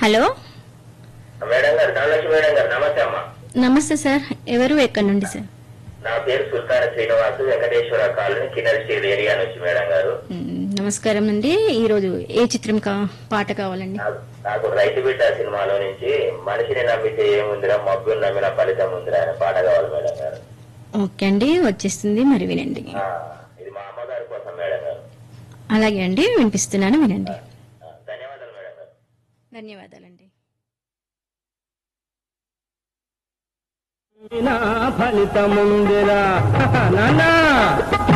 hello madam గారు Dhanalakshmi madam గారు నమస్తే అమ్మా నమస్తే సార్ ఎవరు ఎక్కడి నుండి సార్ నా పేరు సుల్తాన శ్రీనివాస్ వెంకటేశ్వర కాలనీ కిన్నర్ స్టేట్ ఏరియా నుంచి మేడం గారు మ్, నమస్కారం అండి ఈరోజు ఏ చిత్రం కా పాట కావాలండి నాకు- నాకు రైతు బిడ్డ సినిమాలో నుంచి మనిషిని నమ్మితే ఏముందిరా మబ్బుని నమ్మిన ఫలితం ఉందిరా అనే పాట కావాలి మేడం గారు ఓకే అండి వచ్చేస్తుంది మరి వినండి ఆ, ఇది మా అమ్మగారి కోసం మేడం గారు అలాగే అండి వినిపిస్తున్నాను వినండి ఆ, ధన్యవాదాలు మేడం గారు ధన్యవాదాలండి ఫలితముందిరా నాన్నా